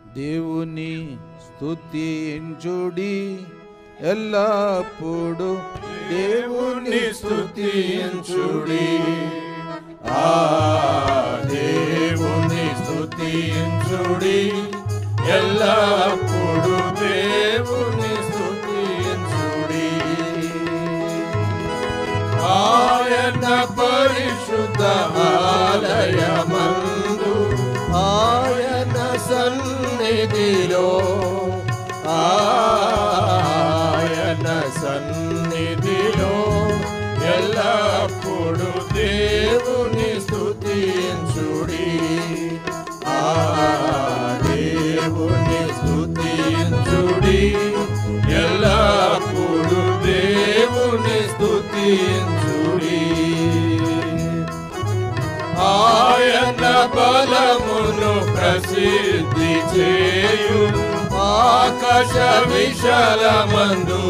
దేవుని స్తుతించుడి ఎల్లప్పుడు దేవుని స్తుతించుడి ఆ దేవుని స్తుతించుడి ఎల్లప్పుడు దేవుని స్తుతించుడి ఆయన పరిశుద్ధ ఆలయమందు ఆయన సన్నిధిలో ఆయన సన్నిధిలో ఎల్లప్పుడు దేవుని స్తుతించుడి ఆ దేవుని స్తుతించుడి ఎల్లప్పుడు దేవుని స్తుతించుడి ఆయన బలమును ప్రసిద్ధి చేయు ఆకాశ విశాలమందు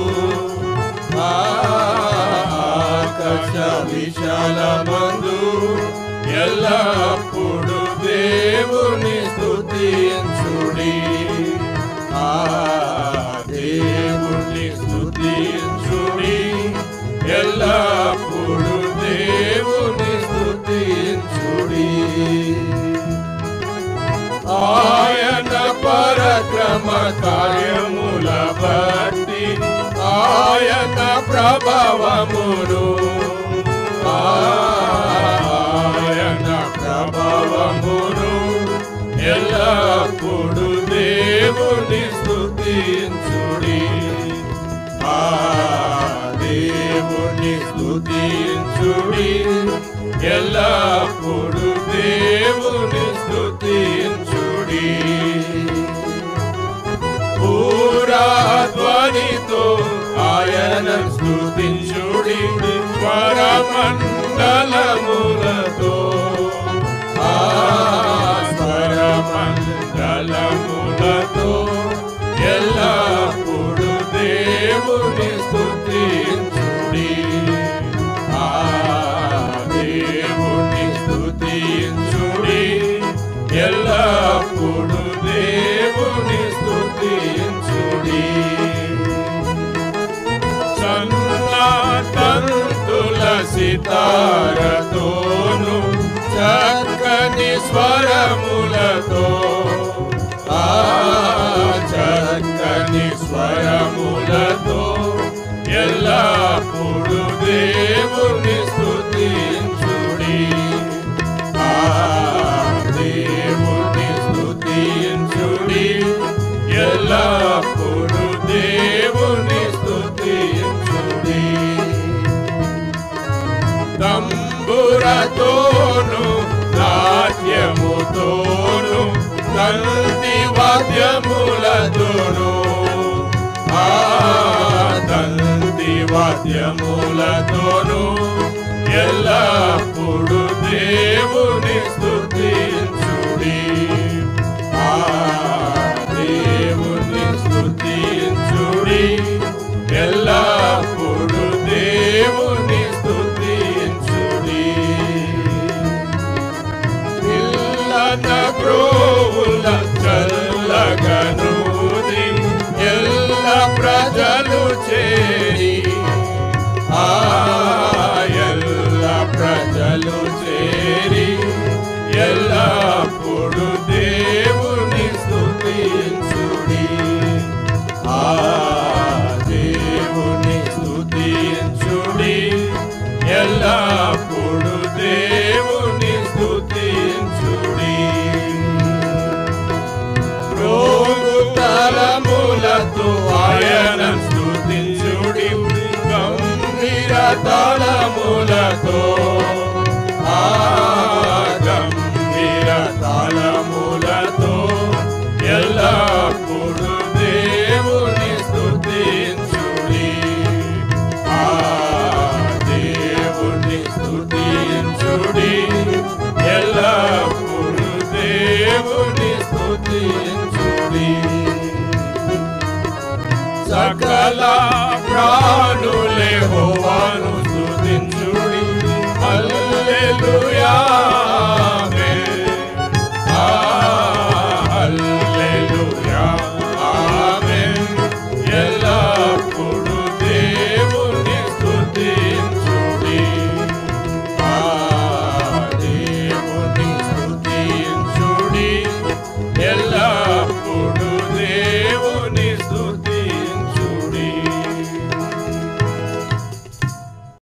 ఆకాశ విశాలమందు ఎల్లప్పుడు దేవుని స్తుతించుడి ఆ దేవుని స్తుతించుడి ఎల్లప్పుడు దేవుని స్తుతించుడి ఆయన పరక్రమ కార్యముల బట్టి ఆయన ప్రభావమును ఆయన ప్రభావమును ఎల్లప్పుడు దేవుని స్తుతించుడి ఆ దేవుని స్తుతించుడి ఎల్లప్పుడు దేవుని స్తుతించుడి పూరాధ్వనితో ఆయన స్తుతించుడి స్వరమండలములతో ఆ స్వరమండలములతో ఎల్లప్పుడు దేవుని స్తుతించుడి ఆ దేవుని స్తుతించుడి ఎల్లప్పుడు దేవుని స్తుతించుడి సన్నాతంతుల సితారతోను చక్కని స్వరములతో ఆ చక్కని స్వరములతో ఎల్లప్పుడు దేవుని స్తుతించుడి ఆ దేవుని స్తుతించుడి ఎల్లప్పుడు దేవుని స్తుతించుడి తంబురతోను నాట్యముతోను తంతి వాద్యములతోను ఆ తంతి వాద్యములతోను ఎల్లప్పుడు దేవుని స్తుతించుడి ఆ దేవుని స్తుతించుడి ఎల్లప్పుడు దేవుని స్తుతించుడి పిల్లన ప్రోవుల చల్లగనూది ఎల్ల ప్రజలు చేరి ఆ ఎల్ల ప్రజలు చేరి ఎల్లప్పుడు దేవుని స్తుతించుడి ఆ దేవుని స్తుతించుడి ఎల్లప్పుడు దేవుని స్తుతించుడి రోగుతలములతో ఆయన స్తుతించుడి గంభీర తలములతో